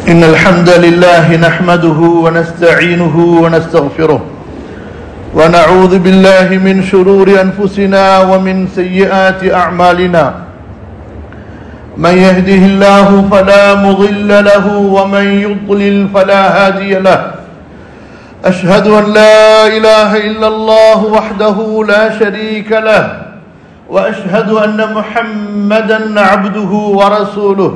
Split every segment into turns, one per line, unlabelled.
إن الحمد لله نحمده ونستعينه ونستغفره ونعوذ بالله من شرور أنفسنا ومن سيئات أعمالنا من يهده الله فلا مضل له ومن يضلل فلا هادي له أشهد أن لا إله إلا الله وحده لا شريك له وأشهد أن محمدا عبده ورسوله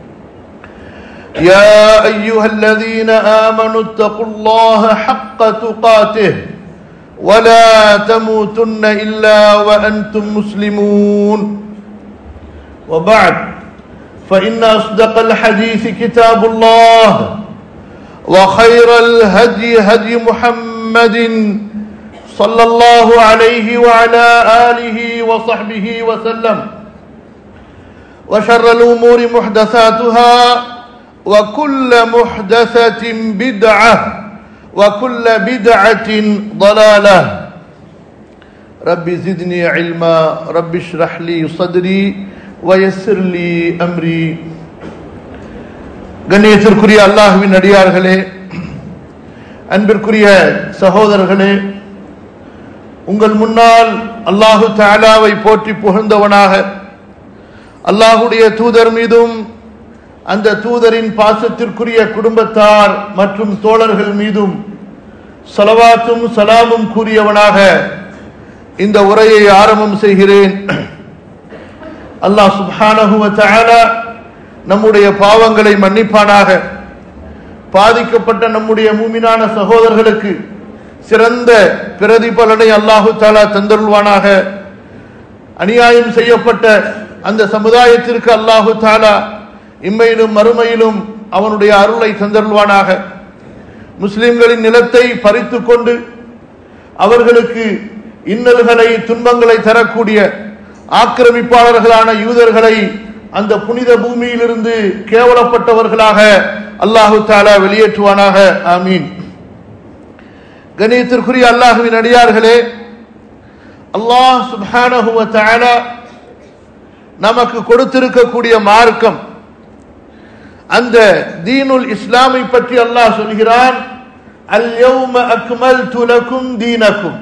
يا أيها الذين آمنوا اتقوا الله حق تقاته ولا تموتن إلا وأنتم مسلمون وبعد فإن أصدق الحديث كتاب الله وخير الهدي هدي محمد صلى الله عليه وعلى آله وصحبه وسلم وشر الأمور محدثاتها وكل محدثة بدعة وكل بدعة ضلالة رب زدني علما رب اشرح لي صدري ويسر لي أمري கண்ணியத்திற்குரிய அல்லாஹுவின் அடியார்களே அன்பிற்குரிய சகோதரர்களே உங்கள் முன்னால் அல்லாஹு தாலாவை போற்றி புகழ்ந்தவனாக அல்லாஹுடைய தூதர் மீதும் அந்த தூதரின் பாசத்திற்குரிய குடும்பத்தார் மற்றும் தோழர்கள் மீதும் சலவாத்தும் சலாமும் கூறியவனாக இந்த உரையை ஆரம்பம் செய்கிறேன் அல்லாஹ் சுப்ஹானஹுவ தஆலா நம்முடைய பாவங்களை மன்னிப்பானாக பாதிக்கப்பட்ட நம்முடைய மூமினான சகோதரர்களுக்கு சிறந்த பிரதிபலனை அல்லாஹு தாலா தந்தருள்வானாக அநியாயம் செய்யப்பட்ட அந்த சமுதாயத்திற்கு அல்லாஹு தாலா இம்மையிலும் மறுமையிலும் அவனுடைய அருளை தந்தருள்வானாக முஸ்லிம்களின் நிலத்தை பறித்து கொண்டு அவர்களுக்கு இன்னல்களை துன்பங்களை தரக்கூடிய ஆக்கிரமிப்பாளர்களான யூதர்களை அந்த புனித பூமியிலிருந்து கேவலப்பட்டவர்களாக அல்லாஹு தாலா வெளியேற்றுவானாக ஆமீன் கணியத்திற்குரிய அல்லாஹுவின் அடியார்களே அல்லாஹ் சுபானஹுவ தாலா நமக்கு கொடுத்திருக்கக்கூடிய மார்க்கம் அந்த தீனுல் இஸ்லாமை பற்றி அல்லாஹ் சொல்கிறான் அல் யௌம அக்மல்து லகும் தீனக்கும்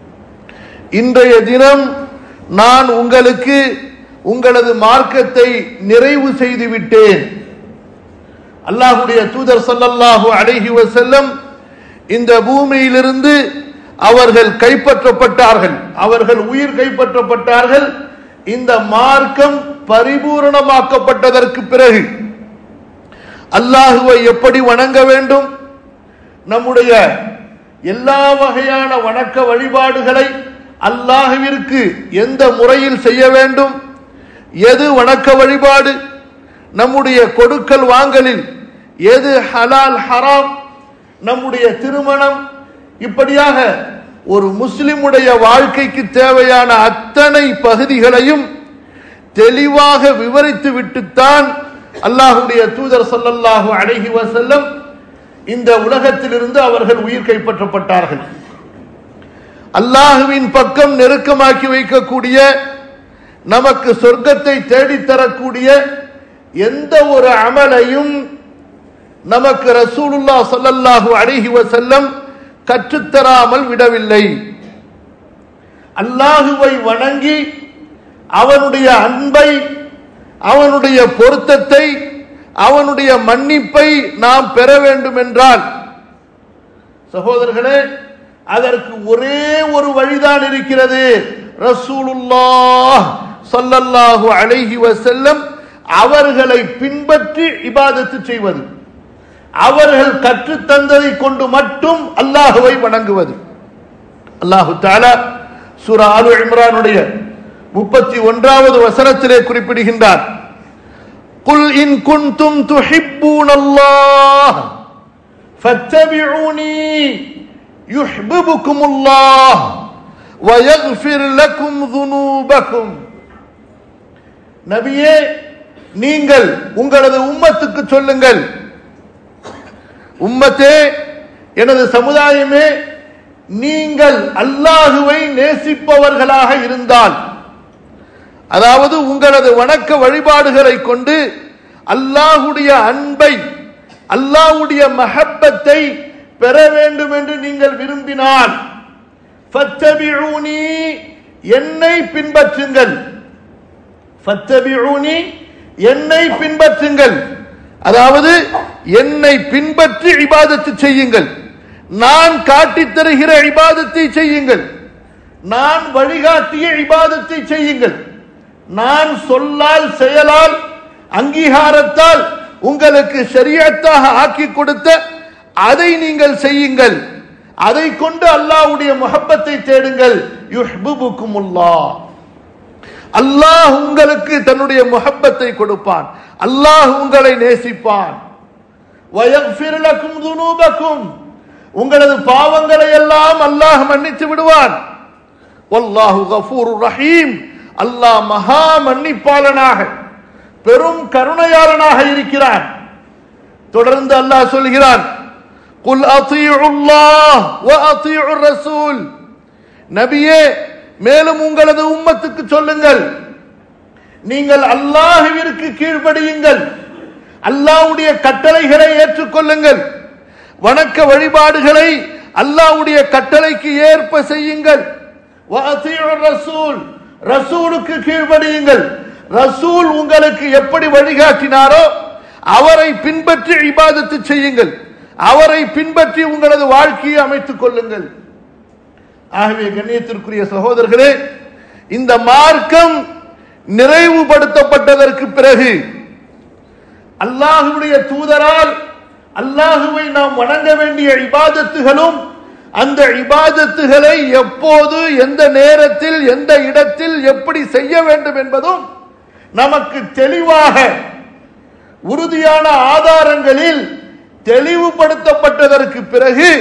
இன்றைய தினம் நான் உங்களுக்கு உங்களது மார்க்கத்தை நிறைவு செய்து விட்டேன் அல்லாஹுடைய தூதர் சல்லல்லாஹு அலைஹி வஸல்லம் இந்த பூமியிலிருந்து அவர்கள் கைப்பற்றப்பட்டார்கள் அவர்கள் உயிர் கைப்பற்றப்பட்டார்கள் இந்த மார்க்கம் பரிபூரணமாக்கப்பட்டதற்கு பிறகு அல்லாஹுவை எப்படி வணங்க வேண்டும் நம்முடைய எல்லா வகையான வணக்க வழிபாடுகளை அல்லாஹுவிற்கு எந்த முறையில் செய்ய வேண்டும் எது வணக்க வழிபாடு நம்முடைய கொடுக்கல் வாங்கலில் எது ஹலால் ஹராம் நம்முடைய திருமணம் இப்படியாக ஒரு முஸ்லிமுடைய வாழ்க்கைக்கு தேவையான அத்தனை பகுதிகளையும் தெளிவாக விவரித்து விட்டுத்தான் அல்லாஹுடைய தூதர் சல்லல்லாஹு அழகி வசல்லம் இந்த உலகத்திலிருந்து அவர்கள் உயிர் கைப்பற்றப்பட்டார்கள் அல்லாஹுவின் பக்கம் நெருக்கமாக்கி வைக்கக்கூடிய நமக்கு சொர்க்கத்தை தேடித்தரக்கூடிய எந்த ஒரு அமலையும் நமக்கு ரசூலுல்லா சொல்லல்லாஹு அழகி வசல்லம் கற்றுத்தராமல் விடவில்லை அல்லாஹுவை வணங்கி அவனுடைய அன்பை அவனுடைய பொருத்தத்தை அவனுடைய மன்னிப்பை நாம் பெற வேண்டும் என்றால் சகோதரர்களே அதற்கு ஒரே ஒரு வழிதான் இருக்கிறது ரசூலுல்லாஹ் சல்லல்லாஹு அலைஹி வசல்லம் அவர்களை பின்பற்றி இபாதத்து செய்வது அவர்கள் கற்றுத்தந்ததை கொண்டு மட்டும் அல்லாஹுவை வணங்குவது அல்லாஹு தாலா சூரா ஆலு இம்ரானுடைய முப்பத்தி ஒன்றாவது வசனத்திலே குறிப்பிடுகின்றார் قل إن كنتم تحبون الله فاتبعوني يحببكم الله ويغفر لكم ذنوبكم நபியே நீங்கள் உங்களது உம்மத்துக்கு சொல்லுங்கள் உம்மத்தே எனது சமுதாயமே நீங்கள் அல்லாஹுவை நேசிப்பவர்களாக இருந்தால் அதாவது உங்களது வணக்க வழிபாடுகளை கொண்டு அல்லாஹுடைய அன்பை அல்லாஹ்வுடைய மஹப்பத்தை பெற வேண்டும் என்று நீங்கள் விரும்பினால் ஃபத்தபிஊனி என்னை பின்பற்றுங்கள் ஃபத்தபிஊனி என்னை பின்பற்றுங்கள் அதாவது என்னை பின்பற்றி இபாதத்து செய்யுங்கள் நான் காட்டித் தருகிற இபாதத்தை செய்யுங்கள் நான் வழிகாட்டிய இபாதத்தை செய்யுங்கள் நான் சொல்லால் செயலால் அங்கீகாரத்தால் உங்களுக்கு ஷரியத்தாக ஆக்கி கொடுத்த அதை நீங்கள் செய்யுங்கள் அதை கொண்டு அல்லாஹ்வுடைய முஹப்பத்தை தேடுங்கள் யுஹ்புபுக்குமுல்லாஹ் அல்லாஹ் உங்களுக்கு தன்னுடைய முஹப்பத்தை கொடுப்பான் அல்லாஹ் உங்களை நேசிப்பான் வயக்ஃபிர் லக்கும் துனூபக்கும் உங்களது பாவங்களை எல்லாம் அல்லாஹ் மன்னித்து விடுவான் வல்லாஹு கஃபூருர் ரஹீம் அல்லாஹ் மகா மன்னிப்பாளனாக பெரும் கருணையாளனாக இருக்கிறான் தொடர்ந்து அல்லாஹ் சொல்கிறான் குல் அத்தீஉல்லாஹ் வ அத்தீஉர் ரசூல் நபியே மேலும் உங்களது உம்மத்துக்கு சொல்லுங்கள் நீங்கள் அல்லாஹுவிற்கு கீழ்ப்படியுங்கள் அல்லாஹ்வுடைய கட்டளைகளை ஏற்றுக்கொள்ளுங்கள் வணக்க வழிபாடுகளை அல்லாஹ்வுடைய கட்டளைக்கு ஏற்ப செய்யுங்கள் வஅத்தீஉர் ரசூல் ரசூலுக்கு கீழ்ப்படியுங்கள் ரசூல் உங்களுக்கு எப்படி வழிகாட்டினாரோ அவரை பின்பற்றி இபாதத்து செய்யுங்கள் அவரை பின்பற்றி உங்களது வாழ்க்கையை அமைத்துக் கொள்ளுங்கள் ஆகவே கண்ணியத்திற்குரிய சகோதரர்களே இந்த மார்க்கம் நிறைவுபடுத்தப்பட்டதற்கு பிறகு அல்லாஹுடைய தூதரால் அல்லாஹுவை நாம் வணங்க வேண்டிய இபாதத்துகளும் அந்த இபாதத்துகளை எப்போது எந்த நேரத்தில் எந்த இடத்தில் எப்படி செய்ய வேண்டும் என்பதும் நமக்கு தெளிவாக உறுதியான ஆதாரங்களில் தெளிவுபடுத்தப்பட்டதற்கு பிறகு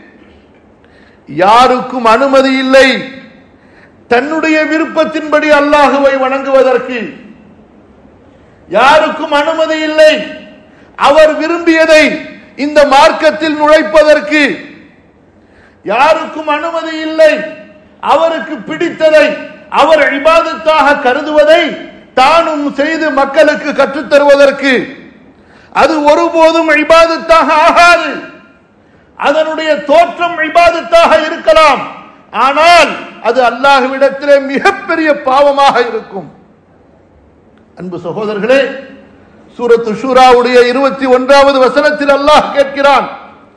யாருக்கும் அனுமதி இல்லை தன்னுடைய விருப்பத்தின்படி அல்லாஹுவை வணங்குவதற்கு யாருக்கும் அனுமதி இல்லை அவர் விரும்பியதை இந்த மார்க்கத்தில் நுழைப்பதற்கு யாருக்கும் அனுமதி இல்லை அவருக்கு பிடித்ததை அவர் இபாதத்தாக கருதுவதை தானும் செய்து மக்களுக்கு கற்றுத்தருவதற்கு அது ஒருபோதும் இபாதத்தாக ஆகாது அதனுடைய தோற்றம் இபாதத்தாக இருக்கலாம் ஆனால் அது அல்லாஹ்விடத்திலே மிகப்பெரிய பாவமாக இருக்கும் அன்பு சகோதரர்களே சூரத்து ஷூராவுடைய இருபத்தி ஒன்றாவது வசனத்தில் அல்லாஹ் கேட்கிறான்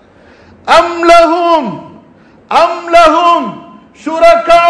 அம்லஹும் அம்லஹும் ஷுரகா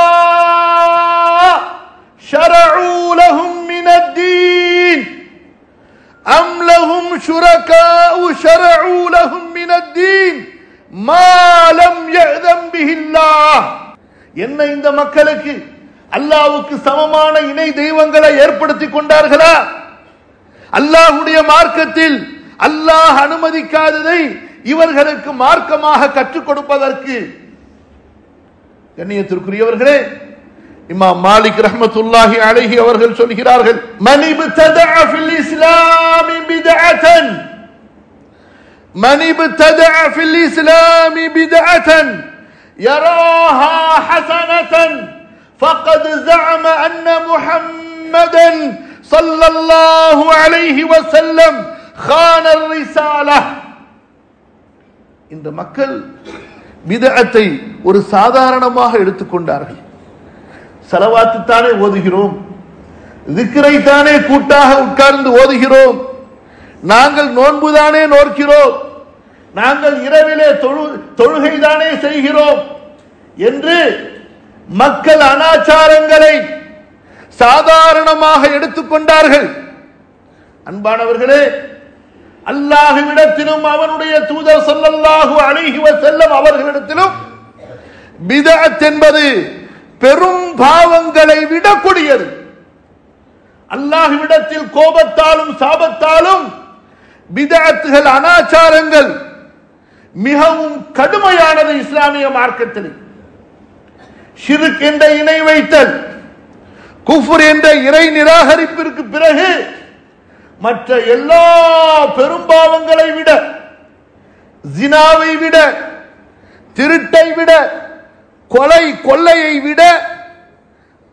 شرعوا لهم من الدين أم لهم شركاء شرعوا لهم من الدين ما لم يأذن به الله என்ன இந்த மக்களுக்கு அல்லாஹ்வுக்கு சமமான இணை தெய்வங்களை ஏற்படுத்தி கொண்டார்களா அல்லாஹ்வுடைய மார்க்கத்தில் அல்லாஹ் அனுமதிக்காததை இவர்களுக்கு மார்க்கமாக கற்றுக் கொடுப்பதற்கு கண்ணியத்திற்குரியவர்களே இமாம் மாலிக் ரஹ்மத்துல்லாஹி அலைஹி அவர்கள் சொல்கிறார்கள் மன் இப்ததஅ ஃபில் இஸ்லாம் பித்அத்தன் மன் இப்ததஅ ஃபில் இஸ்லாம் பித்அத்தன் يراها حسنة فقد زعم أن محمدا صلى الله عليه وسلم خان الرسالة இந்த மக்கள் பிதஅத்தை ஒரு சாதாரணமாக எடுத்துக்கொண்டார்கள் செலவாத்து தானே ஓதுகிறோம் திக்கரை தானே கூட்டாக உட்கார்ந்து ஓதுகிறோம் நாங்கள் நோன்புதானே நோக்கிறோம் நாங்கள் இரவிலே தொழு தொழுகை தானே செய்கிறோம் என்று மக்கள் அனாச்சாரங்களை சாதாரணமாக எடுத்துக்கொண்டார்கள் அன்பானவர்களே அல்லாஹுவிடத்திலும் அவனுடைய தூதர் சொல்லல்லாஹு அலைஹி வஸல்லம் அவர்களிடத்திலும் பிதஅத் என்பது பெரும் பாவங்களை விட கொடியது அல்லாஹுவிடத்தில் கோபத்தாலும் சாபத்தாலும் பிதஅத்துகள் அனாச்சாரங்கள் மிகவும் கடுமையானது இஸ்லாமிய மார்க்கத்தில் ஷிருக் என்ற இணை வைத்தல் குஃபுர் என்ற இறை நிராகரிப்பிற்கு பிறகு மற்ற எல்லா பெரும்பாவங்களை விட ஜினாவை விட திருட்டை விட கொலை கொள்ளையை விட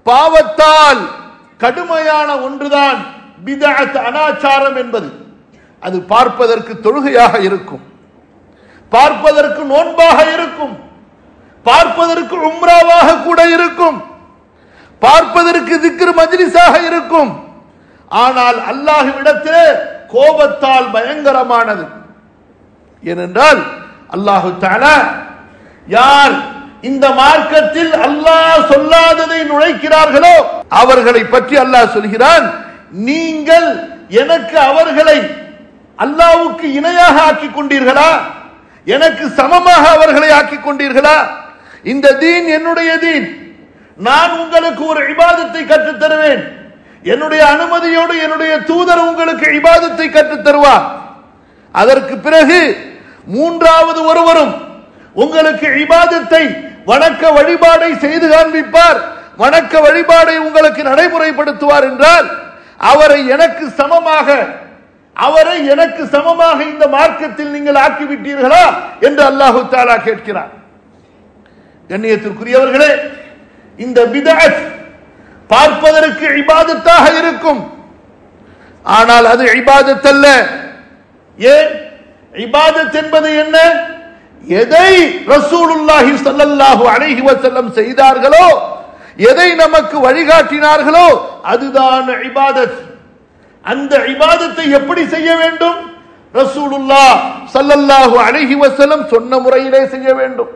பாவத்தால் கடுமையான ஒன்றுதான் பிதஅத் அனாச்சாரம் என்பது அது பார்ப்பதற்கு தொழுகையாக இருக்கும் பார்ப்பதற்கு நோன்பாக இருக்கும் பார்ப்பதற்கு உம்ராவாக கூட இருக்கும் பார்ப்பதற்கு திக்ரு மஜ்லிஸாக இருக்கும் ஆனால் அல்லாஹுவிடத்திலே கோபத்தால் பயங்கரமானது ஏனென்றால் அல்லாஹு தாலா யார் இந்த மார்க்கத்தில் அல்லாஹ் சொல்லாததை நுழைக்கிறார்களோ அவர்களை பற்றி அல்லாஹ் சொல்கிறான் நீங்கள் எனக்கு அவர்களை அல்லாவுக்கு இணையாக ஆக்கிக் கொண்டீர்களா எனக்கு சமமாக அவர்களை ஆக்கிக் கொண்டீர்களா இந்த தீன் என்னுடைய தீன் நான் உங்களுக்கு ஒரு இபாதத்தை கற்றுத் தருவேன் என்னுடைய அனுமதியோடு என்னுடைய தூதர் உங்களுக்கு இபாதத்தை கற்றுத் தருவார் அதற்கு பிறகு மூன்றாவது ஒருவரும் உங்களுக்கு இபாதத்தை வணக்க வழிபாடை செய்து காண்பிப்பார் வணக்க வழிபாடை உங்களுக்கு நடைமுறைப்படுத்துவார் என்றால் அவரை எனக்கு சமமாக அவரை எனக்கு சமமாக இந்த மார்க்கத்தில் நீங்கள் ஆக்கிவிட்டீர்களா என்று அல்லாஹு தாலா கேட்கிறார் கண்ணியத்திற்குரியவர்களே இந்த பிதாத் பார்ப்பதற்கு இபாதத்தாக இருக்கும் ஆனால் அது இபாதத் அல்ல ஏன் இபாதத் என்பது என்ன எதை ரசூலுல்லாஹி ஸல்லல்லாஹு அலைஹி வஸல்லம் செய்தார்களோ எதை நமக்கு வழிகாட்டினார்களோ அதுதான் இபாதத் அந்த இபாதத்தை எப்படி செய்ய வேண்டும் ரசூலுல்லா ஸல்லல்லாஹு அலைஹி வஸல்லம் சொன்ன முறையிலே செய்ய வேண்டும்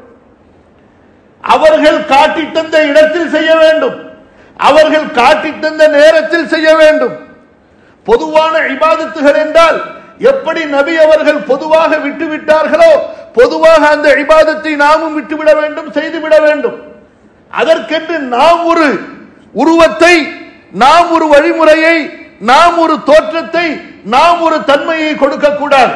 அவர்கள் காட்டி தந்த இடத்தில் செய்ய வேண்டும் அவர்கள் காட்டி தந்த நேரத்தில் செய்ய வேண்டும் பொதுவான இபாதத்துகள் என்றால் எப்படி நபி அவர்கள் பொதுவாக விட்டுவிட்டார்களோ பொதுவாக அந்த இபாதத்தை நாமும் விட்டுவிட வேண்டும் செய்துவிட வேண்டும் அதற்கென்று நாம் ஒரு உருவத்தை நாம் ஒரு வழிமுறையை நாம் ஒரு தோற்றத்தை நாம் ஒரு தன்மையை கொடுக்க கூடாது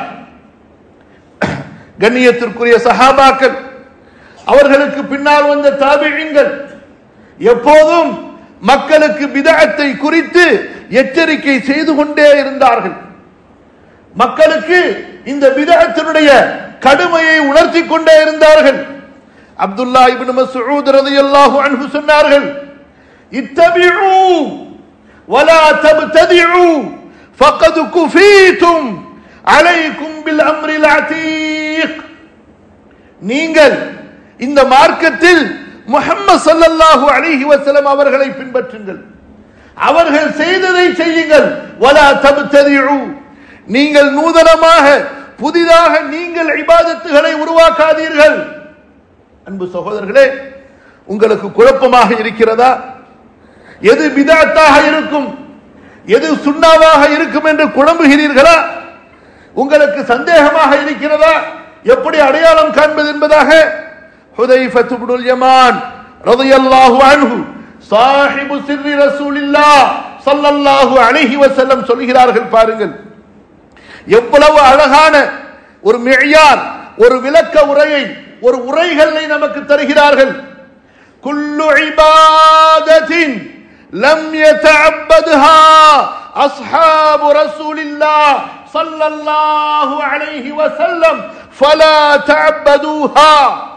கண்ணியத்திற்குரிய சஹாபாக்கள் அவர்களுக்கு பின்னால் வந்த தாபிழிங்கள் எப்போதும் மக்களுக்கு பிதகத்தை குறித்து எச்சரிக்கை செய்து கொண்டே இருந்தார்கள் மக்களுக்கு இந்த பிதகத்தினுடைய கடுமையை உணர்த்தி கொண்டே இருந்தார்கள் அப்துல்லா இப்னு மஸ்ஊத் ரலியல்லாஹு அன்ஹு சொன்னார்கள் இத்தபிஉ வலா தப்ததிஉ ஃபقد குஃபீதும் அலைக்கும் பில் அம்ரில் அதீக் நீங்கள் இந்த மார்க்கத்தில் முஹம்மது ஸல்லல்லாஹு அலைஹி வஸல்லம் அவர்களை பின்பற்றுங்கள் அவர்கள் செய்ததை செய்யுங்கள் வலா தப்ததிஉ நீங்கள் நூதனமாக புதிதாக நீங்கள் இபாதத்துகளை உருவாக்காதீர்கள் அன்பு சகோதரர்களே உங்களுக்கு குழப்பமாக இருக்கிறதா எது பிதாத்தாக இருக்கும் எது சுண்ணாவாக இருக்கும் என்று குழம்புகிறீர்களா உங்களுக்கு சந்தேகமாக இருக்கிறதா எப்படி அடையாளம் காண்பது என்பதாக ஹுதைஃபத் இப்னுல் யமான் ரலியல்லாஹு அன்ஹு சாஹிபு சிர்ரி ரசூலில்லாஹ் ஸல்லல்லாஹு அலைஹி வஸல்லம் சொல்கிறார்கள் பாருங்கள் எவ்வளவு அழகான ஒரு மெய்யார் ஒரு விளக்க உரையை ஒரு உரைகளை நமக்கு தருகிறார்கள் குல்லு இபாதத்தின் லம் யதஅப்பத்ஹா அஸ்ஹாபு ரசூலில்லாஹ் ஸல்லல்லாஹு அலைஹி வஸல்லம் ஃபலா தஅப்பதுஹா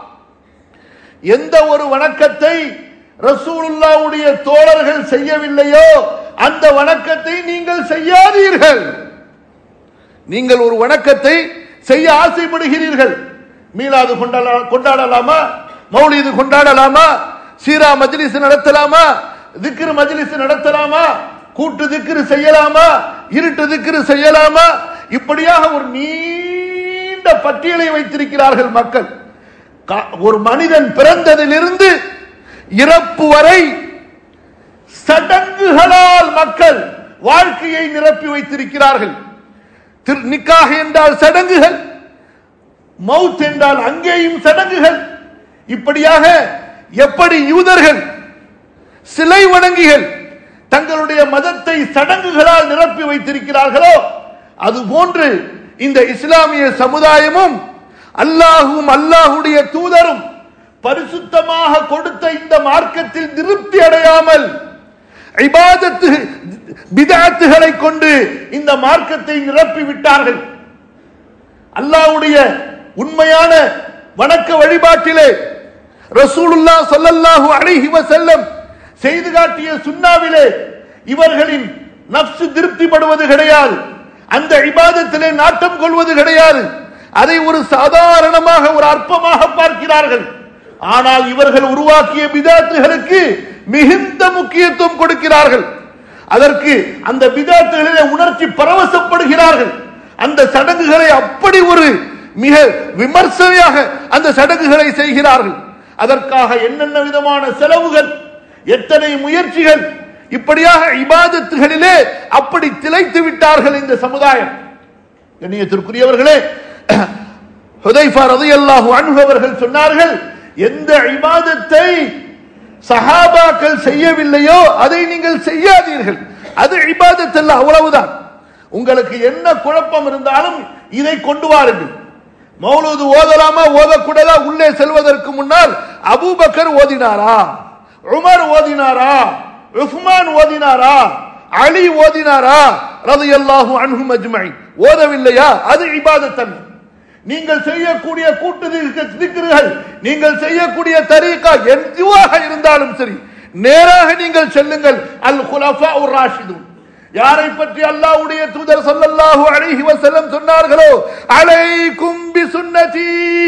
எந்த ஒரு வணக்கத்தை ரசூலுல்லாவுடைய தோழர்கள் செய்யவில்லையோ அந்த வணக்கத்தை நீங்கள் செய்யாதீர்கள் நீங்கள் ஒரு வணக்கத்தை செய்ய ஆசைப்படுகிறீர்கள் மீளாது கொண்டாட- கொண்டாடலாமா மௌலிது கொண்டாடலாமா சீரா மஜ்லிஸ் நடத்தலாமா திக்ரு மஜ்லிஸ் நடத்தலாமா கூட்டு திக்ரு செய்யலாமா இருட்டு திக்ரு செய்யலாமா இப்படியாக ஒரு நீண்ட பட்டியலை வைத்திருக்கிறார்கள் மக்கள் கா- ஒரு மனிதன் பிறந்ததிலிருந்து இறப்பு வரை சடங்குகளால் மக்கள் வாழ்க்கையை நிரப்பி வைத்திருக்கிறார்கள் திரு நிக்காக என்றால் சடங்குகள் மவுத் என்றால் அங்கேயும் சடங்குகள் இப்படியாக எப்படி யூதர்கள் சிலை வணங்கிகள் தங்களுடைய மதத்தை சடங்குகளால் நிரப்பி வைத்திருக்கிறார்களோ அதுபோன்று இந்த இஸ்லாமிய சமுதாயமும் அல்லாஹும் அல்லாஹுடைய தூதரும் பரிசுத்தமாக கொடுத்த இந்த மார்க்கத்தில் திருப்தி அடையாமல் இபாதத்து பிதாத்துகளை கொண்டு இந்த மார்க்கத்தை நிரப்பி விட்டார்கள் அல்லாஹ்வுடைய உண்மையான வணக்க வழிபாட்டிலே ரசூலுல்லா ஸல்லல்லாஹு அலைஹி வஸல்லம் செய்து காட்டிய சுன்னாவிலே இவர்களின் நப்சு திருப்திப்படுவது கிடையாது அந்த இபாதத்திலே நாட்டம் கொள்வது கிடையாது அதை ஒரு சாதாரணமாக ஒரு அற்பமாக பார்க்கிறார்கள் ஆனால் இவர்கள் உருவாக்கிய பிதாத்துகளுக்கு மிகுந்த முக்கியத்துவம் கொடுக்கிறார்கள் அதற்கு அந்த பிதாத்துகளிலே உணர்ச்சி பரவசப்படுகிறார்கள் அந்த சடங்குகளை அப்படி ஒரு மிக விமர்சனையாக அந்த சடங்குகளை செய்கிறார்கள் அதற்காக என்னென்ன விதமான செலவுகள் எத்தனை முயற்சிகள் இப்படியாக இபாதத்துகளிலே அப்படி திளைத்து விட்டார்கள் இந்த சமுதாயம் கண்ணியத்திற்குரியவர்களே ஹுதைஃபா ரலியல்லாஹு அன்ஹு அவர்கள் சொன்னார்கள் எந்த இபாதத்தை சஹாபாக்கள் செய்யவில்லையோ அதை நீங்கள் செய்யாதீர்கள் அது இபாதத் அல்ல அவ்வளவுதான் உங்களுக்கு என்ன குழப்பம் இருந்தாலும் இதை கொண்டு வாருங்கள் மௌலூது ஓதலாமா ஓதக்கூடாதா உள்ளே செல்வதற்கு முன்னால் அபூபக்கர் ஓதினாரா உமர் ஓதினாரா உஸ்மான் ஓதினாரா அலி ஓதினாரா ரலியல்லாஹு அன்ஹும் அஜ்மஈன் ஓதவில்லையா அது இபாதத் அல்ல நீங்கள் செய்யக்கூடிய கூட்டு திக்ருகள் நீங்கள் செய்யக்கூடிய தரீகா எதுவாக இருந்தாலும் சரி நேராக நீங்கள் செல்லுங்கள் அல் குலஃபா உர் ராஷிதுன் யாரை பற்றி அல்லாஹ்வுடைய தூதர் ஸல்லல்லாஹு அலைஹி வஸல்லம் சொன்னார்களோ அலைக்கும் பிசுன்னதி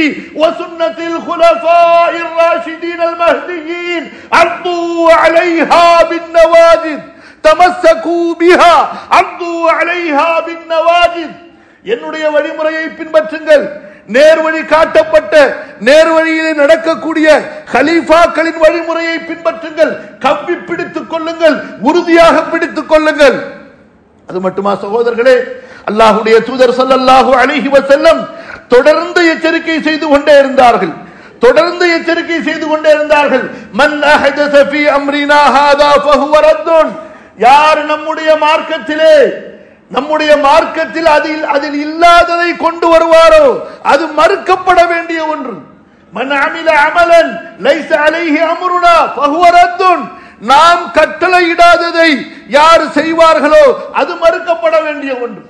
வ சுன்னத்தில் குலஃபாஇர் ராஷிதீன் அல் மஹ்தியீன் அர்து அலைஹா பின் நவாஜித் தமஸ்ஸகு பிஹா அர்து அலைஹா பின் நவாஜித் என்னுடைய வழிமுறையை பின்பற்றுங்கள் நேர்வழி காட்டப்பட்ட நேர்வழியிலே நடக்கக்கூடிய கலீஃபாக்களின் வழிமுறையை பின்பற்றுங்கள் கவ்வி பிடித்துக் கொள்ளுங்கள் உறுதியாக பிடித்துக் கொள்ளுங்கள் அது மட்டுமா சகோதரர்களே அல்லாஹுடைய தூதர் ஸல்லல்லாஹு அலைஹி வஸல்லம் தொடர்ந்து எச்சரிக்கை செய்து கொண்டே இருந்தார்கள் தொடர்ந்து எச்சரிக்கை செய்து கொண்டே இருந்தார்கள் மன் அஹதஸ ஃபீ அம்ரினா ஹாதா ஃபஹுவ ரத்துன் யார் நம்முடைய மார்க்கத்திலே நம்முடைய மார்க்கத்தில் அதில் அதில் இல்லாததை கொண்டு வருவாரோ அது மறுக்கப்பட வேண்டிய ஒன்று மன் அமில அமலன் லைஸ அலைஹி அம்ருனா ஃபஹுவ ரத்துன் நாம் கட்டளையிடாததை யார் செய்வார்களோ அது மறுக்கப்பட வேண்டிய ஒன்று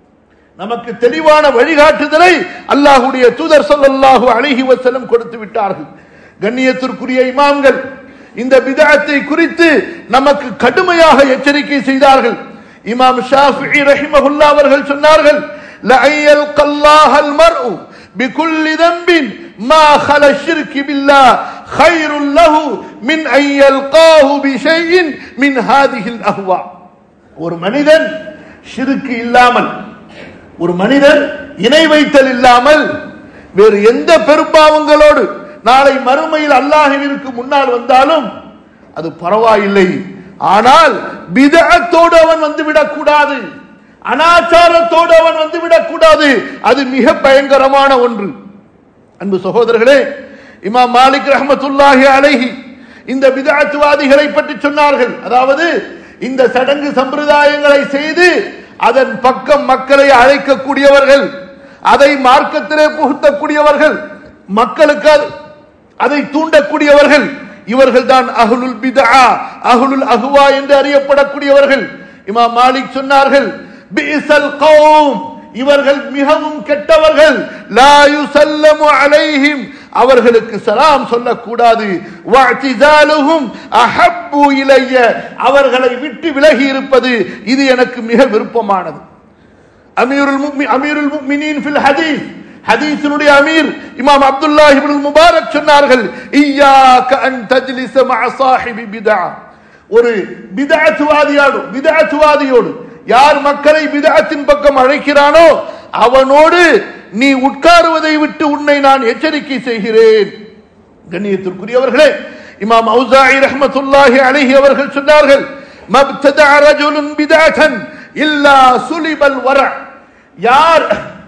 நமக்கு தெளிவான வழிகாட்டுதலை அல்லாஹுடைய தூதர் ஸல்லல்லாஹு அலைஹி வஸல்லம் கொடுத்து விட்டார்கள் கண்ணியத்திற்குரிய இமாம்கள் இந்த பிதஅத்தை குறித்து நமக்கு கடுமையாக எச்சரிக்கை செய்தார்கள் இமாம் ஷாஃபிஇ ரஹிமஹுல்லா அவர்கள் சொன்னார்கள் لأن يلقى الله المرء بكل ذنب ما خلا الشرك بالله خير له من أن يلقاه بشيء من هذه الأهواء ஒரு மனிதன் ஷிருக்கு இல்லாமல் ஒரு மனிதன் இணை வைத்தல் இல்லாமல் வேறு எந்த பெரும்பாவங்களோடு நாளை மறுமையில் அல்லாஹிற்கு முன்னால் வந்தாலும் அது பரவாயில்லை ஆனால் பிதஅத்தோடு அவன் வந்து விடக்கூடாது அனாச்சாரத்தோடு அவன் வந்து விடக்கூடாது அது மிக பயங்கரமான ஒன்று அன்பு சகோதரர்களே இமாம் மாலிக் ரஹமத்துல்லாஹி அலைஹி இந்த பிதஅத்துவாதிகளை பற்றி சொன்னார்கள் அதாவது இந்த சடங்கு சம்பிரதாயங்களை செய்து அதன் பக்கம் மக்களை அழைக்கக்கூடியவர்கள் அதை மார்க்கத்திலே புகுத்தக்கூடியவர்கள் மக்களுக்கு அது- அதை தூண்டக்கூடியவர்கள் இவர்கள் தான் அஹ்லுல் பிதஆ அஹ்லுல் அஹ்வா என்று அறியப்படக்கூடியவர்கள் இமாம் மாலிக் சொன்னார்கள் பிஇஸல் கௌம் இவர்கள் மிகவும் கெட்டவர்கள் லா யுசல்லமு அலைஹிம் அவர்களுக்கு சலாம் சொல்லக்கூடாது வஅ்திஸாலுஹும் அஹப்பு இலைய அவர்களை விட்டு விலகி இருப்பது இது எனக்கு மிக விருப்பமானது அமீருல் முக்மி அமீருல் முக்மினீன் ஃபில் ஹதீஸ் ஹதீஸினுடைய அமீர் இமாம் அப்துல்லாஹ் இப்னுல் முபாரக் சொன்னார்கள் இய்யாக அன் தஜ்லிஸ மஅ ஸாஹிபி பிதா ஒரு பிதஅத்துவாதியோடு பிதஅத்துவாதியோடு யார் மக்களை பிதஅத்தின் பக்கம் அழைக்கிறானோ அவனோடு நீ உட்காருவதை விட்டு உன்னை நான் எச்சரிக்கை செய்கிறேன் கண்ணியத்திற்குரியவர்களே இமாம் அவுசாஇ ரஹ்மத்துல்லாஹி அலைஹி அவர்கள் சொன்னார்கள் மப்ததஅ ரஜுலுன் பிதஅத்தன் இல்லா சுலிபல் வர யார்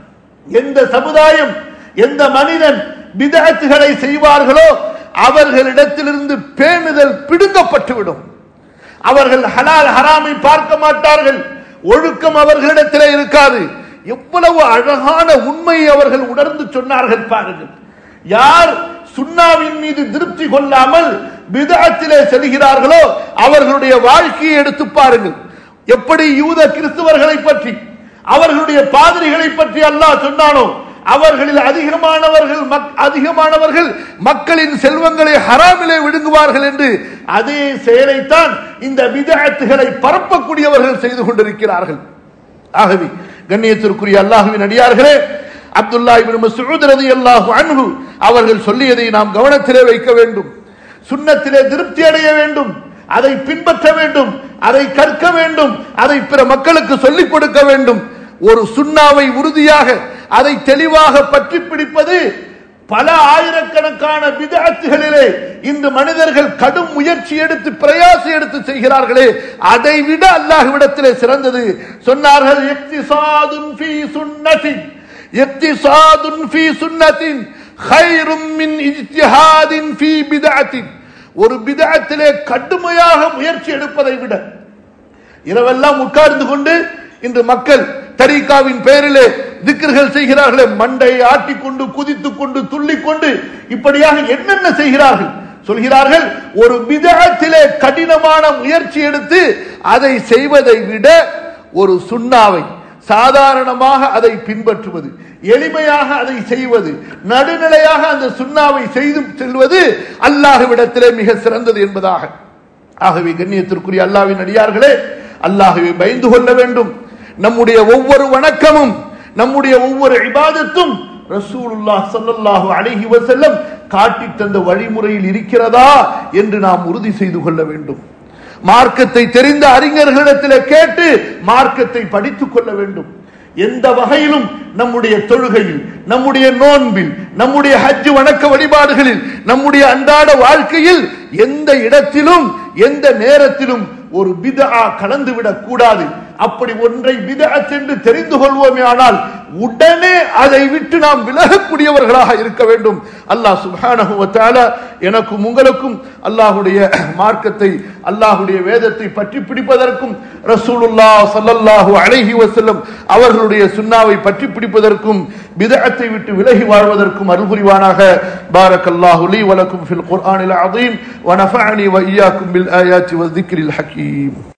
எந்த சமுதாயம் எந்த மனிதன் பிதஅத்துகளை செய்வார்களோ அவர்களிடத்திலிருந்து பேணுதல் பிடுங்கப்பட்டுவிடும் அவர்கள் ஹலால் ஹராமை பார்க்க மாட்டார்கள் ஒழுக்கம் அவர்களிடத்திலே இருக்காது எவ்வளவு அழகான உண்மையை அவர்கள் உணர்ந்து சொன்னார்கள் பாருங்கள் யார் சுண்ணாவின் மீது திருப்தி கொள்ளாமல் பிதஅத்திலே செல்கிறார்களோ அவர்களுடைய வாழ்க்கையை எடுத்து பாருங்கள் எப்படி யூத கிறிஸ்துவர்களை பற்றி அவர்களுடைய பாதிரிகளை பற்றி அல்லாஹ் சொன்னானோ அவர்களில் அதிகமானவர்கள் மக்- அதிகமானவர்கள் மக்களின் செல்வங்களை ஹராமிலே விழுங்குவார்கள் என்று அதே செயலைத்தான் இந்த விதத்துகளை பரப்பக்கூடியவர்கள் செய்து கொண்டிருக்கிறார்கள் ஆகவே கண்ணியத்திற்குரிய அல்லாஹுவின் அடியார்களே அப்துல்லா இப்னு மஸ்ஊத் ரலியல்லாஹு அன்ஹு அவர்கள் சொல்லியதை நாம் கவனத்திலே வைக்க வேண்டும் சுன்னத்திலே திருப்தி அடைய வேண்டும் அதை பின்பற்ற வேண்டும் அதை கற்க வேண்டும் அதை பிற மக்களுக்கு சொல்லிக் கொடுக்க வேண்டும் ஒரு சுண்ணாவை உறுதியாக அதை தெளிவாக பற்றி பிடிப்பது பல ஆயிரக்கணக்கான விதத்துகளிலே இந்த மனிதர்கள் கடும் முயற்சி எடுத்து பிரயாசம் எடுத்து செய்கிறார்களே அதை விட அல்லாஹ்விடத்திலே சிறந்தது சொன்னார்கள் இக்திசாதுன் ஃபீ சுன்னத்தின் இக்திசாதுன் ஃபீ சுன்னத்தின் خيرٌ من اجتهاد في بدعة ஒரு பிதஅத்திலே கடுமையாக முயற்சி எடுப்பதை விட இரவெல்லாம் உட்கார்ந்து கொண்டு இன்று மக்கள் தரீகாவின் பெயரிலே திக்கர்கள் செய்கிறார்களே மண்டையை ஆட்டிக்கொண்டு குதித்துக் கொண்டு துள்ளிக் கொண்டு இப்படியாக என்னென்ன செய்கிறார்கள் சொல்கிறார்கள் ஒரு விதத்திலே கடினமான முயற்சி எடுத்து அதை செய்வதை விட ஒரு சுண்ணாவை சாதாரணமாக அதை பின்பற்றுவது எளிமையாக அதை செய்வது நடுநிலையாக அந்த சுண்ணாவை செய்து செல்வது அல்லாஹ்விடத்திலே மிக சிறந்தது என்பதாக ஆகவே கண்ணியத்திற்குரிய அல்லாவின் அடியார்களே அல்லாஹுவை பயந்து கொள்ள வேண்டும் நம்முடைய ஒவ்வொரு வணக்கமும் நம்முடைய ஒவ்வொரு இபாதத்தும் ரசூலுல்லாஹ் ஸல்லல்லாஹு அலைஹி வஸல்லம் காட்டித் தந்த வழிமுறையில் இருக்கிறதா என்று நாம் உறுதி செய்து கொள்ள வேண்டும் மார்க்கத்தை தெரிந்த அறிஞர்களிடத்தில் கேட்டு மார்க்கத்தை படித்துக் கொள்ள வேண்டும் எந்த வகையிலும் நம்முடைய தொழுகையில் நம்முடைய நோன்பில் நம்முடைய ஹஜ் வணக்க வழிபாடுகளில் நம்முடைய அன்றாட வாழ்க்கையில் எந்த இடத்திலும் எந்த நேரத்திலும் ஒரு பிதா கலந்துவிடக் கூடாது அப்படி ஒன்றை பிதஅத் என்று தெரிந்து கொள்வோமே ஆனால் உடனே அதை விட்டு நாம் விலகக்கூடியவர்களாக இருக்க வேண்டும் அல்லாஹ் சுப்ஹானஹு வ தஆலா எனக்கும் உங்களுக்கும் அல்லாஹ்வுடைய மார்க்கத்தை அல்லாஹ்வுடைய வேதத்தை பற்றி பிடிப்பதற்கும் ரசூலுல்லாஹ் ஸல்லல்லாஹு அலைஹி வஸல்லம் அவர்களுடைய சுன்னாவை பற்றி பிடிப்பதற்கும் பிதஅத்தை விட்டு விலகி வாழ்வதற்கும் அருள் புரிவானாக பாரக்கல்லாஹு லீ வலக்கும் ஃபில் குர்ஆனில் அதீம் வ நஃபஅனி வ இய்யாக்கும் பில் ஆயாத்தி வ ذிக்ரில் ஹக்கீம்